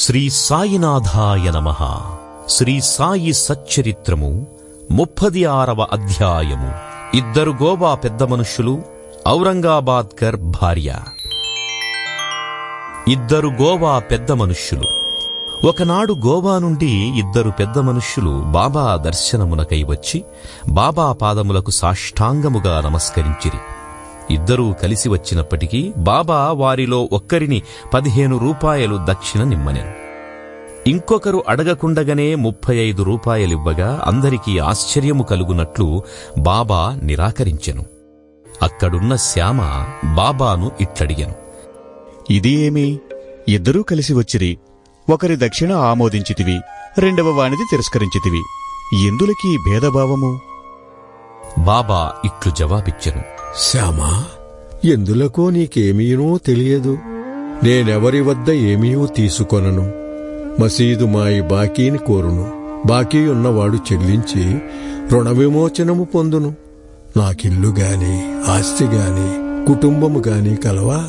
శ్రీ సాయినాథాయ నమ శ్రీ సాయి సచ్చరిత్రము ముప్పది ఆరవ అధ్యాయము ఇద్దరు గోవా పెద్ద మనుష్యులు ఔరంగాబాద్కర్ భార్య ఇద్దరు గోవా పెద్ద మనుష్యులు ఒకనాడు గోవా నుండి ఇద్దరు పెద్ద మనుష్యులు బాబా దర్శనమునకై వచ్చి బాబా పాదములకు సాష్టాంగముగా నమస్కరించిరి ఇద్దరూ కలిసి వచ్చినప్పటికీ బాబా వారిలో ఒక్కరిని పదిహేను రూపాయలు దక్షిణ నిమ్మనెను ఇంకొకరు అడగకుండగానే ముప్పై ఐదు రూపాయలివ్వగా అందరికీ ఆశ్చర్యము కలుగునట్లు బాబా నిరాకరించెను అక్కడున్న శ్యామ బాబాను ఇట్లడిగెను ఇది ఏమి ఇద్దరూ కలిసి వచ్చిరి ఒకరి దక్షిణ ఆమోదించితివి రెండవ వానిది తిరస్కరించితివి ఎందులకీ భేదభావము బాబా ఇట్లు జవాబిచ్చెను శ్యామా ఎందులకో నీకేమీనూ తెలియదు నేనెవరి వద్ద ఏమీయూ తీసుకొనను మసీదు మాయి బాకీని కోరును బాకీ ఉన్నవాడు చెల్లించి రుణ విమోచనము పొందును నాకిల్లు గాని ఆస్తి గాని కుటుంబము గాని కలవా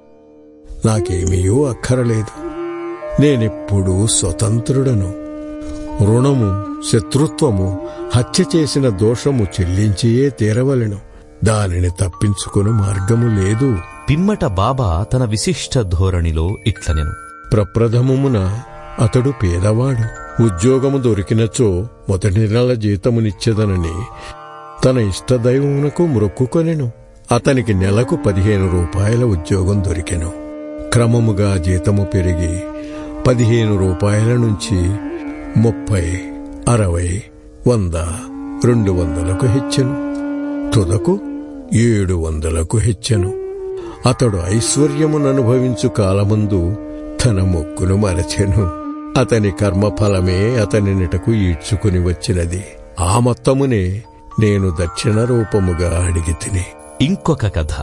నాకేమీయూ అక్కరలేదు నేనెప్పుడూ స్వతంత్రుడను రుణము శత్రుత్వము హత్య చేసిన దోషము చెల్లించియే తీరవలెను దానిని తప్పించుకుని మార్గము లేదు పిమ్మట బాబా తన విశిష్ట ధోరణిలో ఇట్లనెను ప్రప్రథమమున అతడు పేదవాడు ఉద్యోగము దొరికినచో మొదటి నెల జీతమునిచ్చెదనని తన ఇష్టదైవమునకు మ్రొక్కుకొనెను అతనికి నెలకు పదిహేను రూపాయల ఉద్యోగం దొరికెను క్రమముగా జీతము పెరిగి పదిహేను రూపాయల నుంచి ముప్పై అరవై వంద రెండు వందలకు హెచ్చెను తుదకు ఏడు వందలకు హెచ్చెను అతడు ఐశ్వర్యముననుభవించు కాలమందు తన మొక్కును మరచెను అతని కర్మఫలమే అతని నిటకు ఈడ్చుకుని వచ్చినది ఆ మొత్తమునే నేను దక్షిణ రూపముగా అడిగి తిని ఇంకొక కథ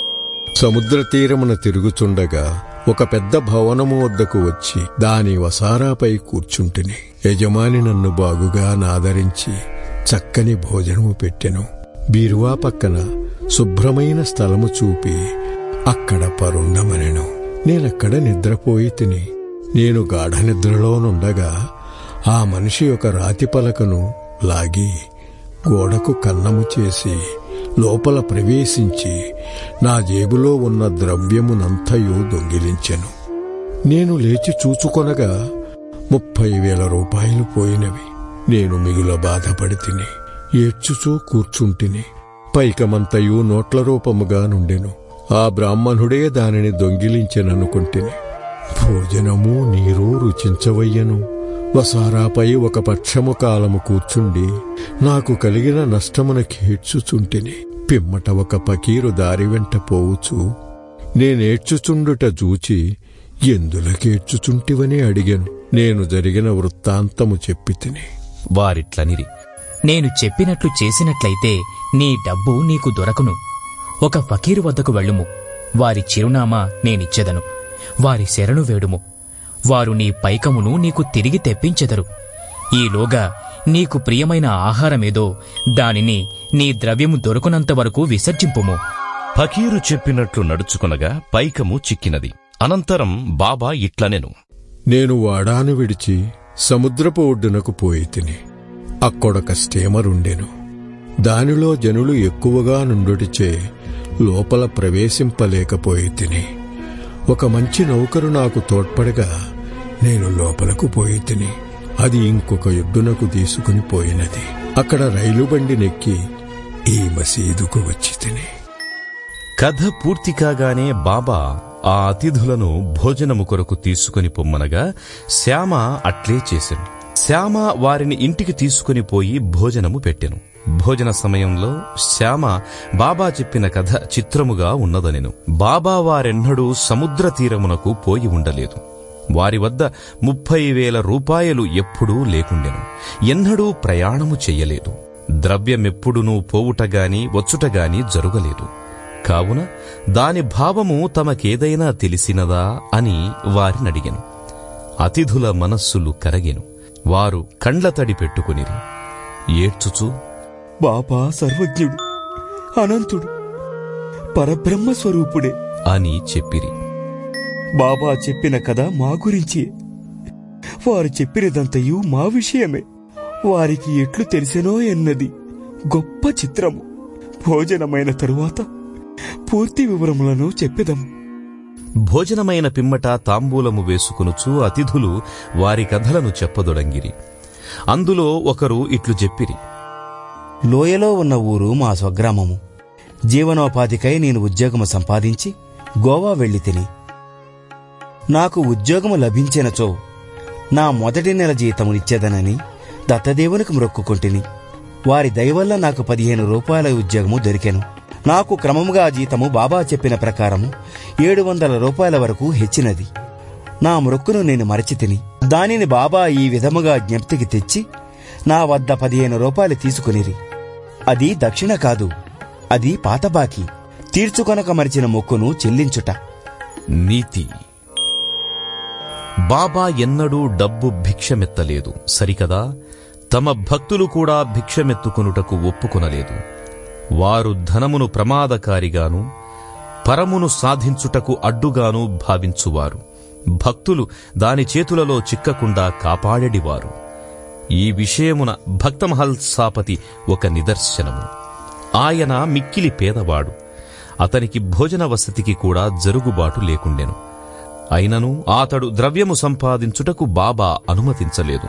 సముద్ర తీరమున తిరుగుచుండగా ఒక పెద్ద భవనము వద్దకు వచ్చి దాని వసారాపై కూర్చుంటిని యజమాని నన్ను బాగుగా నాదరించి చక్కని భోజనము పెట్టెను బీరువా పక్కన శుభ్రమైన స్థలము చూపి అక్కడ పరుండమనెను నేనక్కడ నిద్రపోయి తిని నేను గాఢ నిద్రలోనుండగా ఆ మనిషి ఒక రాతి పలకను లాగి గోడకు కన్నము చేసి లోపల ప్రవేశించి నా జేబులో ఉన్న ద్రవ్యమునంతయు దొంగిలించెను నేను లేచి చూచుకొనగా ముప్పై వేల రూపాయలు పోయినవి నేను మిగుల బాధపడి తిని ఏడ్చుచూ కూర్చుంటిని పైకమంతయు నోట్ల రూపముగా నుండెను ఆ బ్రాహ్మణుడే దానిని దొంగిలించెననుకుంటిని భోజనము నీరు రుచించవయ్యను వసారాపై ఒక పక్షము కాలము కూర్చుండి నాకు కలిగిన నష్టమున కేడ్చుచుంటిని పిమ్మట ఒక పకీరు దారి వెంట పోవుచు నేనేడ్చుచుండుట చూచి ఎందులకేడ్చుచుంటివని అడిగాను నేను జరిగిన వృత్తాంతము చెప్పి తిని వారిట్లనిరి నేను చెప్పినట్లు చేసినట్లయితే నీ డబ్బు నీకు దొరకును ఒక ఫకీరు వద్దకు వెళ్ళుము వారి చిరునామా నేనిచ్చెదను వారి శరణు వేడుము వారు నీ పైకమును నీకు తిరిగి తెప్పించెదరు ఈలోగా నీకు ప్రియమైన ఆహారమేదో దానిని నీ ద్రవ్యము దొరకునంత వరకు విసర్జింపుము ఫకీరు చెప్పినట్లు నడుచుకొనగా పైకము చిక్కినది అనంతరం బాబా ఇట్లనెను నేను వాడాను విడిచి సముద్రపు ఒడ్డునకు పోయి తిని అక్కడొక స్టీమర్ ఉండెను దానిలో జనులు ఎక్కువగా నుండుటిచే లోపల ప్రవేశింపలేకపోయి తిని ఒక మంచి నౌకరు నాకు తోడ్పడగా నేను లోపలకు పోయి తిని అది ఇంకొక ఎద్దునకు తీసుకుని పోయినది అక్కడ రైలు బండి నెక్కి ఈ మసీదుకు వచ్చి తిని కథ పూర్తి కాగానే బాబా ఆ అతిథులను భోజనము కొరకు తీసుకుని పొమ్మనగా శ్యామ అట్లే చేసెను శ్యామ వారిని ఇంటికి తీసుకుని పోయి భోజనము పెట్టెను భోజన సమయంలో శ్యామ బాబా చెప్పిన కథ చిత్రముగా ఉన్నదనెను బాబా వారెన్నడూ సముద్ర తీరమునకు పోయి ఉండలేదు వారి వద్ద ముప్పై వేల రూపాయలు ఎప్పుడూ లేకుండెను ఎన్నడూ ప్రయాణము చెయ్యలేదు ద్రవ్యమెప్పుడునూ పోవుటగాని వచ్చుటగాని జరుగలేదు కావున దాని భావము తమకేదైనా తెలిసినదా అని వారినడిగెను అతిథుల మనస్సులు కరగెను వారు కండ్లతడి పెట్టుకునిరి ఏడ్చుచూ బాబా సర్వజ్ఞుడు అనంతుడు పరబ్రహ్మ స్వరూపుడే అని చెప్పిరి బాబా చెప్పిన కథ మా గురించి వారు చెప్పినదంతయు మా విషయమే వారికి ఎట్లు తెలిసెనో ఎన్నది గొప్ప చిత్రము భోజనమైన తరువాత పూర్తి వివరములను చెప్పెదము భోజనమైన పిమ్మట తాంబూలము వేసుకొనుచు అతిథులు వారి కథలను చెప్పదొడంగిరి అందులో ఒకరు ఇట్లు చెప్పిరి లోయలో ఉన్న ఊరు మా స్వగ్రామము జీవనోపాధికై నేను ఉద్యోగము సంపాదించి గోవా వెళ్లి తిని నాకు ఉద్యోగము లభించినచో నా మొదటి నెల జీతమునిచ్చేదనని దత్తదేవునికి మ్రొక్కుకొంటిని వారి దయవల్ల నాకు పదిహేను రూపాయల ఉద్యోగము దొరికెను నాకు క్రమముగా ఆ జీతము బాబా చెప్పిన ప్రకారము ఏడు వందల రూపాయల వరకు హెచ్చినది నా మ్రొక్కును నేను మరచి తిని దానిని బాబా ఈ విధముగా జ్ఞప్తికి తెచ్చి నా వద్ద పదిహేను రూపాయలు తీసుకునిరి అది దక్షిణ కాదు అది పాత బాకీ తీర్చుకొనక మరిచిన మొక్కును చెల్లించుట నీతి బాబా ఎన్నడూ డబ్బు భిక్షమెత్తలేదు సరికదా తమ భక్తులు కూడా భిక్షమెత్తుకొనుటకు ఒప్పుకొనలేదు వారు ధనమును ప్రమాదకారిగాను పరమును సాధించుటకు అడ్డుగాను భావించువారు భక్తులు దాని చేతులలో చిక్కకుండా కాపాడెడివారు ఈ విషయమున భక్తమహల్సాపతి ఒక నిదర్శనము ఆయన మిక్కిలి పేదవాడు అతనికి భోజన వసతికి కూడా జరుగుబాటు లేకుండెను అయినను అతడు ద్రవ్యము సంపాదించుటకు బాబా అనుమతించలేదు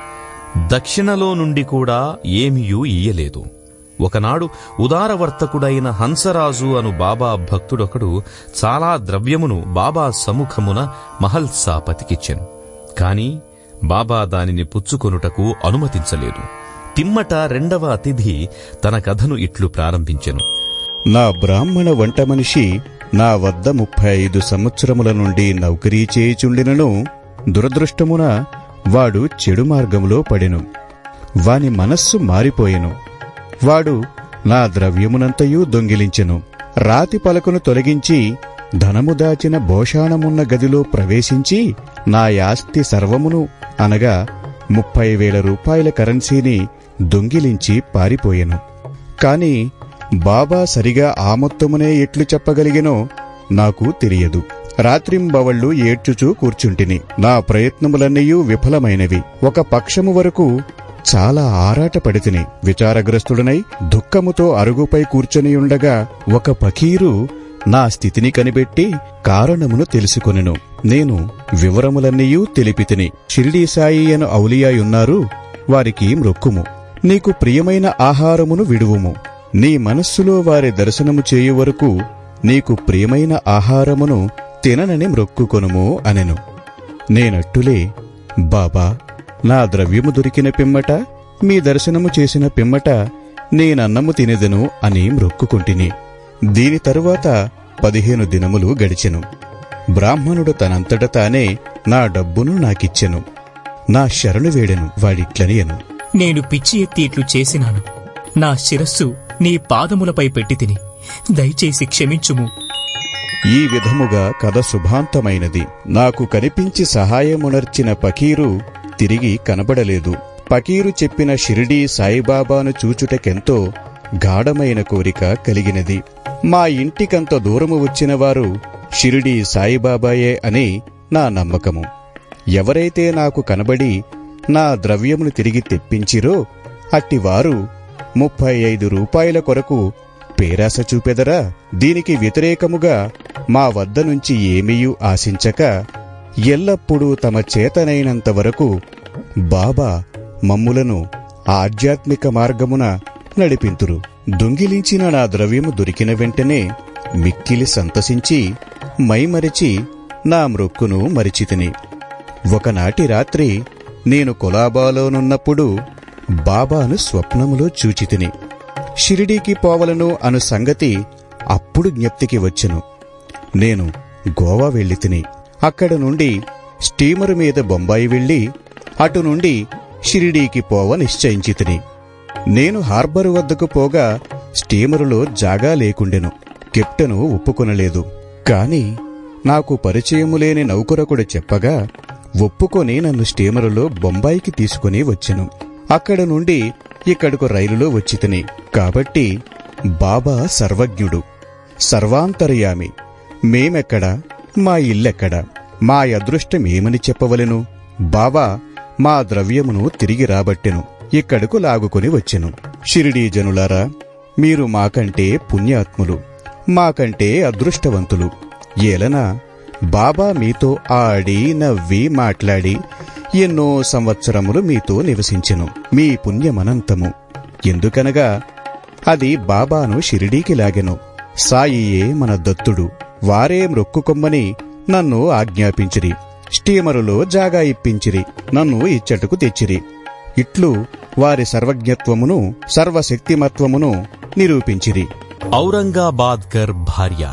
దక్షిణలో నుండి కూడా ఏమియూ ఇయ్యలేదు ఒకనాడు ఉదారవర్తకుడైన హంసరాజు అను బాబా భక్తుడొకడు చాలా ద్రవ్యమును బాబా సముఖమున మహల్సాపతికిచ్చెను కాని బాబా దానిని పుచ్చుకొనుటకు అనుమతించలేదు తిమ్మట రెండవ అతిథి తన కథను ఇట్లు ప్రారంభించెను నా బ్రాహ్మణ వంట మనిషి నా వద్ద ముప్పై ఐదు సంవత్సరముల నుండి నౌకరీ చేయుచుండినను దురదృష్టమున వాడు చెడు మార్గములో పడెను వాని మనస్సు మారిపోయెను వాడు నా ద్రవ్యమునంతయు దొంగిలించెను రాతి పలకను తొలగించి ధనము దాచిన భోషాణమున్న గదిలో ప్రవేశించి నా యాస్తి సర్వమును అనగా ముప్పై వేల రూపాయల కరెన్సీని దొంగిలించి పారిపోయెను కాని బాబా సరిగా ఆ మొత్తమునే ఎట్లు చెప్పగలిగెనో నాకు తెలియదు రాత్రింబవళ్ళు ఏడ్చుచూ కూర్చుంటిని నా ప్రయత్నములన్నయూ విఫలమైనవి ఒక పక్షము వరకు చాలా ఆరాటపడితిని విచారగ్రస్తుడనై దుఃఖముతో అరుగుపై కూర్చొనియుండగా ఒక పకీరు నా స్థితిని కనిపెట్టి కారణమును తెలుసుకొనెను నేను వివరములన్నీయూ తెలిపితిని షిరిడీ సాయి అను ఔలియాయున్నారు వారికి మ్రొక్కుము నీకు ప్రియమైన ఆహారమును విడువుము నీ మనస్సులో వారి దర్శనము చేయు వరకు నీకు ప్రియమైన ఆహారమును తిననని మ్రొక్కుకొనుము అనెను నేనట్టులే బాబా నా ద్రవ్యము దొరికిన పిమ్మట మీ దర్శనము చేసిన పిమ్మట నేనన్నము తినెదను అని మ్రొక్కుకొంటిని దీని తరువాత పదిహేను దినములు గడిచెను బ్రాహ్మణుడు తనంతట తానే నా డబ్బును నాకిచ్చెను నా శరణు వేడెను వాడిట్లనియను నేను పిచ్చి ఎత్తి ఇట్లు చేసినాను నా శిరస్సు నీ పాదములపై పెట్టి తిని దయచేసి క్షమించుము ఈ విధముగా కథ శుభాంతమైనది నాకు కనిపించి సహాయమునర్చిన పకీరు తిరిగి కనబడలేదు పకీరు చెప్పిన షిరిడీ సాయిబాబాను చూచుటకెంతో గాఢమైన కోరిక కలిగినది మా ఇంటికంత దూరము వచ్చిన వారు షిరిడీ సాయిబాబాయే అని నా నమ్మకము ఎవరైతే నాకు కనబడి నా ద్రవ్యమును తిరిగి తెప్పించిరో అట్టివారు ముప్పై ఐదు రూపాయల కొరకు పేరాస చూపెదరా దీనికి వ్యతిరేకముగా మా వద్ద నుంచి ఏమీయూ ఆశించక ఎల్లప్పుడూ తమ చేతనైనంత వరకు బాబా మమ్ములను ఆధ్యాత్మిక మార్గమున నడిపింతురు దొంగిలించిన నా ద్రవ్యము దొరికిన వెంటనే మిక్కిలి సంతసించి మైమరిచి నా మ్రొక్కును మరిచితిని ఒకనాటి రాత్రి నేను కొలాబాలోనున్నప్పుడు బాబాను స్వప్నములో చూచితిని షిరిడీకి పోవలను అను సంగతి అప్పుడు జ్ఞప్తికి వచ్చెను నేను గోవా వెళ్ళి తిని అక్కడ నుండి స్టీమరు మీద బొంబాయి వెళ్ళి అటు నుండి షిరిడీకి పోవ నిశ్చయించి తిని నేను హార్బరు వద్దకు పోగా స్టీమరులో జాగా లేకుండెను కెప్టెను ఒప్పుకొనలేదు కాని నాకు పరిచయము లేని నౌకరకుడు చెప్పగా ఒప్పుకొని నన్ను స్టీమరులో బొంబాయికి తీసుకుని వచ్చెను అక్కడ నుండి ఇక్కడకు రైలులో వచ్చితిని కాబట్టి బాబా సర్వజ్ఞుడు సర్వాంతర్యామి మేమెక్కడా మా ఇల్లెక్కడా మా అదృష్టమేమని చెప్పవలెను బాబా మా ద్రవ్యమును తిరిగి రాబట్టెను ఇక్కడకు లాగుకొని వచ్చెను షిరిడీ జనులారా మీరు మాకంటే పుణ్యాత్ములు మాకంటే అదృష్టవంతులు ఏలన బాబా మీతో ఆడి నవ్వి మాట్లాడి ఎన్నో సంవత్సరములు మీతో నివసించెను మీ పుణ్యమనంతము ఎందుకనగా అది బాబాను షిరిడీకి లాగెను సాయియే మన దత్తుడు వారే మ్రొక్కుకొమ్మని నన్ను ఆజ్ఞాపించిరి స్టీమరులో జాగా ఇప్పించిరి నన్ను ఇచ్చటకు తెచ్చిరి ఇట్లు వారి సర్వజ్ఞత్వమును సర్వశక్తిమత్వమును నిరూపించిరి ఔరంగాబాద్కర్ భార్య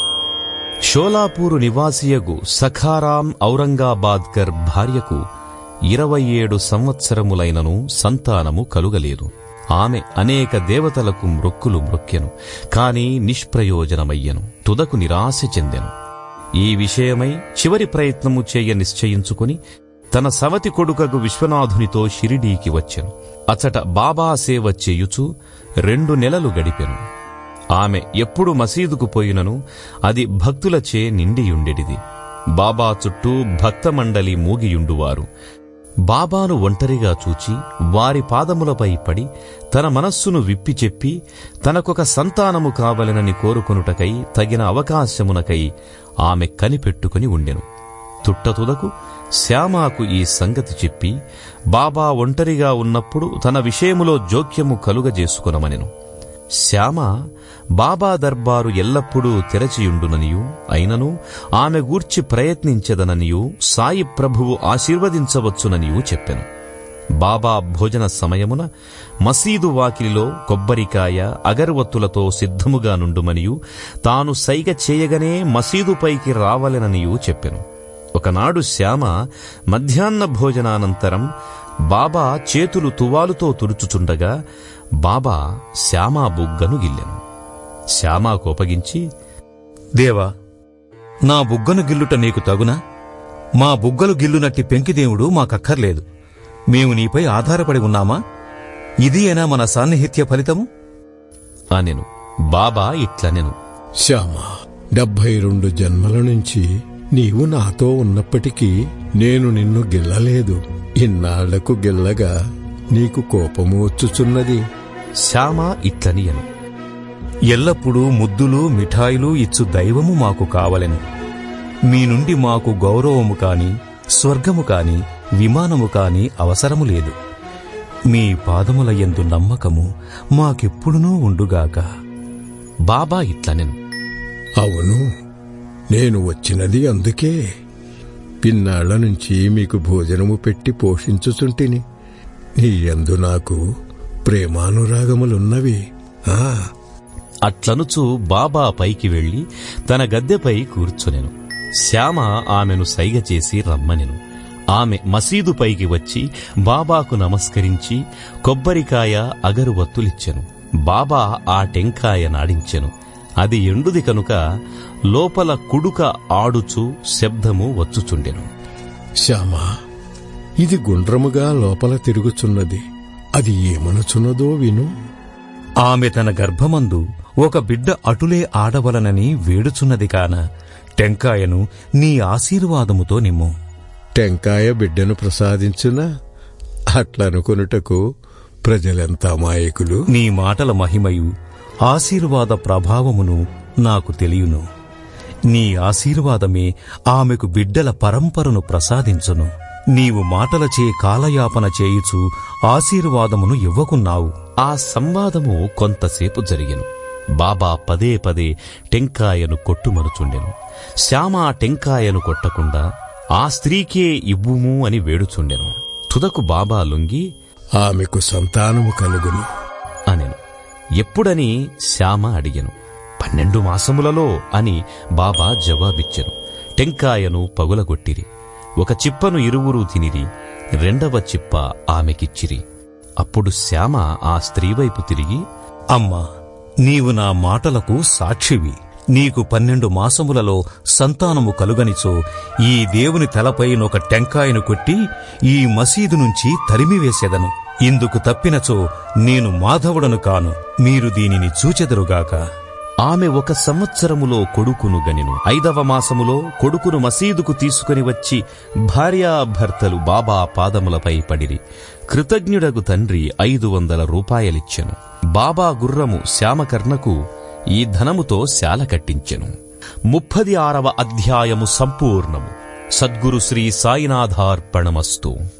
షోలాపూరు నివాసియగు సఖారాం ఔరంగాబాద్కర్ భార్యకు ఇరవై ఏడు సంవత్సరములైనను సంతానము కలుగలేదు ఆమె అనేక దేవతలకు మ్రొక్కులు మ్రొక్కెను కాని నిష్ప్రయోజనమయ్యెను తుదకు నిరాశ చెందెను ఈ విషయమై చివరి ప్రయత్నము చేయ నిశ్చయించుకుని తన సవతి కొడుకగు విశ్వనాథునితో షిరిడీకి వచ్చెను అచట బాబా సేవ చేయుచు రెండు నెలలు గడిపెను ఆమె ఎప్పుడు మసీదుకు పోయినను అది భక్తులచే నిండియుండెడిది బాబా చుట్టూ భక్తమండలి మూగియుండువారు బాబాను ఒంటరిగా చూచి వారి పాదములపై పడి తన మనస్సును విప్పి చెప్పి తనకొక సంతానము కావలెనని కోరుకొనుటకై తగిన అవకాశమునకై ఆమె కనిపెట్టుకుని ఉండెను తుట్టతుదకు శ్యామాకు ఈ సంగతి చెప్పి బాబా ఒంటరిగా ఉన్నప్పుడు తన విషయములో జోక్యము కలుగజేసుకునమనెను శ్యామ బాబా దర్బారు ఎల్లప్పుడూ తెరచియుండుననియు అయినను ఆమె గూర్చి ప్రయత్నించదననియు సాయి ప్రభువు ఆశీర్వదించవచ్చుననియు చెప్పెను బాబా భోజన సమయమున మసీదు వాకిలిలో కొబ్బరికాయ అగరవత్తులతో సిద్ధముగా నుండుమనియు తాను సైగ చేయగనే మసీదుపైకి రావలెననియు చెప్పెను ఒకనాడు శ్యామ మధ్యాహ్న భోజనానంతరం బాబా చేతులు తువాలుతో తుడుచుచుండగా బాబా శ్యామా బుగ్గను గిల్లెను శ్యామా కోపగించి దేవా నా బుగ్గను గిల్లుట నీకు తగునా మా బుగ్గలు గిల్లునట్టి పెంకిదేవుడు మాకక్కర్లేదు మేము నీపై ఆధారపడి ఉన్నామా ఇది అయినా మన సాన్నిహిత్య ఫలితము అనెను బాబా ఇట్లనెను శ్యామ డెబ్భై రెండు జన్మల నుంచి నీవు నాతో ఉన్నప్పటికీ నేను నిన్ను గిల్లలేదు ఇన్నాళ్లకు గిల్లగా నీకు కోపము వచ్చుచున్నది శ్యామ ఇట్లనియను ఎల్లప్పుడూ ముద్దులు మిఠాయిలు ఇచ్చు దైవము మాకు కావలెను మీ నుండి మాకు గౌరవము కాని స్వర్గము కాని విమానము కాని అవసరము లేదు మీ పాదముల యందు నమ్మకము మాకెప్పుడునూ ఉండుగాక బాబా ఇట్లనెను అవును నేను వచ్చినది అందుకే పిన్నాళ్ల నుంచి మీకు భోజనము పెట్టి పోషించుచుంటిని నీ యందు నాకు ప్రేమానురాగములున్నవి ఆ అట్లనుచు బాబా పైకి వెళ్లి తన గద్దెపై కూర్చునెను శ్యామ ఆమెను సైగ చేసి రమ్మనెను ఆమె మసీదు పైకి వచ్చి బాబాకు నమస్కరించి కొబ్బరికాయ అగరువత్తులిచ్చెను బాబా ఆ టెంకాయ నాడించెను అది ఎండుది కనుక లోపల కుడుక ఆడుచు శబ్దము వచ్చుచుండెను శ్యామా ఇది గుండ్రముగా లోపల తిరుగుచున్నది అది ఏమనుచున్నదో విను ఆమె తన గర్భమందు ఒక బిడ్డ అటులే ఆడవలనని వేడుచున్నది కాన టెంకాయను నీ ఆశీర్వాదముతో నిమ్ము టెంకాయ బిడ్డను ప్రసాదించునా అట్లనుకొనుటకు ప్రజలెంత అమాయకులు నీ మాటల మహిమయు ఆశీర్వాద ప్రభావమును నాకు తెలియను నీ ఆశీర్వాదమే ఆమెకు బిడ్డల పరంపరను ప్రసాదించును నీవు మాటలచే కాలయాపన చేయుచు ఆశీర్వాదమును ఇవ్వకున్నావు ఆ సంవాదము కొంతసేపు జరిగెను బాబా పదే పదే టెంకాయను కొట్టుమనుచుండెను శ్యామ ఆ టెంకాయను కొట్టకుండా ఆ స్త్రీకే ఇవ్వుము అని వేడుచుండెను తుదకు బాబా లొంగి ఆమెకు సంతానము కలుగును అనెను ఎప్పుడని శ్యామ అడిగెను పన్నెండు మాసములలో అని బాబా జవాబిచ్చెను టెంకాయను పగులగొట్టిరి ఒక చిప్పను ఇరువురు తినిరి రెండవ చిప్ప ఆమెకిచ్చిరి అప్పుడు శ్యామ ఆ స్త్రీవైపు తిరిగి అమ్మా నీవు నా మాటలకు సాక్షివి నీకు పన్నెండు మాసములలో సంతానము కలుగనిచో ఈ దేవుని తలపైనొక టెంకాయను కొట్టి ఈ మసీదు నుంచి తరిమివేసెదను ఇందుకు తప్పినచో నేను మాధవుడను కాను మీరు దీనిని చూచెదరుగాక ఆమె ఒక సంవత్సరములో కొడుకును గనిను ఐదవ మాసములో కొడుకును మసీదుకు తీసుకుని వచ్చి భార్యాభర్తలు బాబా పాదములపై పడిరి కృతజ్ఞుడగు తండ్రి ఐదు వందల రూపాయలిచ్చెను బాబా గుర్రము శ్యామకర్ణకు ఈ ధనముతో శాల కట్టించెను ముప్పది ఆరవ అధ్యాయము సంపూర్ణము సద్గురు శ్రీ సాయినాథార్పణమస్తు